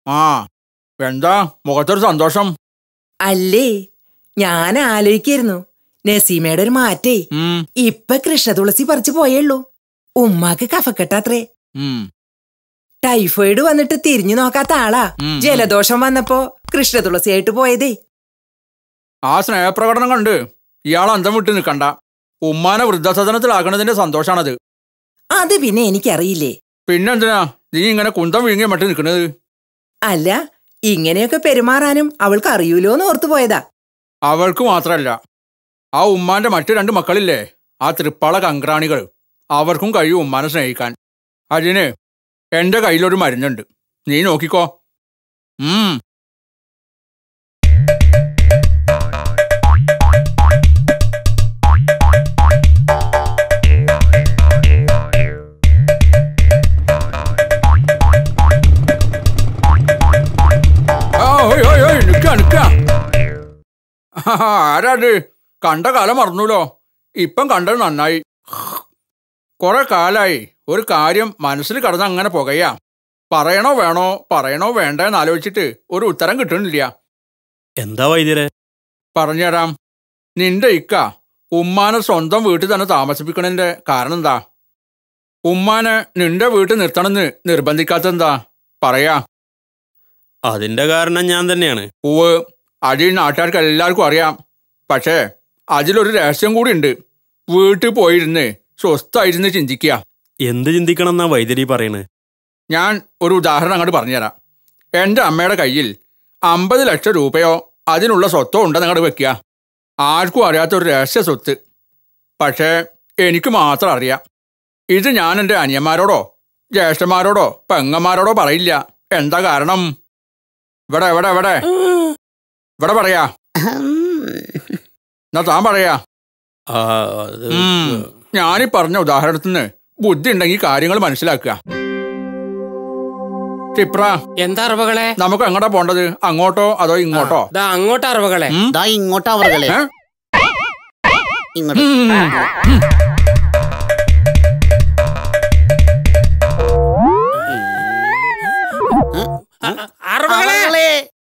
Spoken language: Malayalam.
ആ എന്താ മുഖത്തൊരു സന്തോഷം അല്ലേ ഞാൻ ആലോചിക്കായിരുന്നു നസീമയുടെ ഒരു മാറ്റേ ഉം, ഇപ്പൊ കൃഷ്ണതുളസി പറിച്ചു പോയുള്ളൂ ഉമ്മാക്ക് കഫക്കെട്ടാത്രേ ഉം, ടൈഫോയിഡ് വന്നിട്ട് തിരിഞ്ഞു നോക്കാത്ത ആളാ ഉം. ജലദോഷം വന്നപ്പോ കൃഷ്ണതുളസിയായിട്ട് പോയതേ ആ സ്നേഹപ്രകടനം കണ്ട് ഇയാൾ അന്തം വിട്ട് നിൽക്കണ്ട ഉമ്മാനെ വൃദ്ധസദനത്തിലാക്കണതിന്റെ സന്തോഷാണത് അത് പിന്നെ എനിക്കറിയില്ലേ പിന്നെന്തിനാ നീ ഇങ്ങനെ കുന്തം വിഴുങ്ങി മട്ടി നിൽക്കുന്നത് അല്ല ഇങ്ങനെയൊക്കെ പെരുമാറാനും അവൾക്ക് അറിയൂലോന്ന് ഓർത്തു പോയതാ അവൾക്ക് മാത്രല്ല ആ ഉമ്മാന്റെ മറ്റു രണ്ട് മക്കളില്ലേ ആ തൃപ്പാള കങ്ക്രാണികൾ അവർക്കും കഴിയും ഉമ്മാനെ സ്നേഹിക്കാൻ അതിന് എന്റെ കയ്യിലൊരു മരുന്നുണ്ട് നീ നോക്കിക്കോ ഉം ആ, ഓയ്, ഓയ്, ഓയ്, നിക്ക, നിക്ക. ആഹാ, ആരാത് കണ്ട കാലം മറന്നൂലോ ഇപ്പം കണ്ടത് നന്നായി കുറെ കാലായി ഒരു കാര്യം മനസ്സിൽ കടന്ന് അങ്ങനെ പുകയാ പറയണോ വേണോ പറയണോ വേണ്ട എന്ന് ആലോചിച്ചിട്ട് ഒരു ഉത്തരം കിട്ടുന്നില്ല എന്താ വൈദ്യരെ പറഞ്ഞുതരാം നിന്റെ ഇക്ക ഉമ്മാനെ സ്വന്തം വീട്ടിൽ തന്നെ താമസിപ്പിക്കണതിന്റെ കാരണം എന്താ ഉമ്മാനെ നിന്റെ വീട്ടിൽ നിർത്തണമെന്ന് നിർബന്ധിക്കാത്തെന്താ പറയാ അതിന്റെ കാരണം ഞാൻ തന്നെയാണ് പൂവ് അത് ഈ നാട്ടുകാർക്ക് എല്ലാവർക്കും അറിയാം പക്ഷേ അതിലൊരു രഹസ്യം കൂടി ഉണ്ട് വീട്ടിൽ പോയിരുന്ന് സ്വസ്ഥായിരുന്ന് ചിന്തിക്കുക എന്ത് ചിന്തിക്കണം എന്നാ വൈദ്യരി പറയണത് ഞാൻ ഒരു ഉദാഹരണം അങ്ങോട്ട് പറഞ്ഞുതരാം എൻ്റെ അമ്മയുടെ കയ്യിൽ അമ്പത് ലക്ഷം രൂപയോ അതിനുള്ള സ്വത്തോ ഉണ്ടെന്ന് അങ്ങോട്ട് വെക്കുക ആർക്കും അറിയാത്ത ഒരു രഹസ്യ സ്വത്ത് പക്ഷേ എനിക്ക് മാത്രം അറിയാം ഇത് ഞാൻ എൻ്റെ അനിയന്മാരോടോ ജ്യേഷ്ഠന്മാരോടോ പെങ്ങന്മാരോടോ പറയില്ല എന്താ കാരണം ഇവിടെ എവിടെ എവിടെ ഇവിടെ പറയാ എന്നാ താൻ പറയാ ആ, അത് ഉം. ഞാനീ പറഞ്ഞ ഉദാഹരണത്തിന് ബുദ്ധി ഉണ്ടെങ്കിൽ കാര്യങ്ങൾ മനസ്സിലാക്കുക ക്ഷിപ്ര എന്താ അറിവുകളെ നമുക്ക് എങ്ങോട്ടാ പോണ്ടത് അങ്ങോട്ടോ അതോ ഇങ്ങോട്ടോ ദാ അങ്ങോട്ട് അറിവുകളെ ഉം? ദാ ഇങ്ങോട്ടാ അവർകളെ ഏ? ഇങ്ങോട്ട് ഉം. അറിവുകളെ അവർകളെ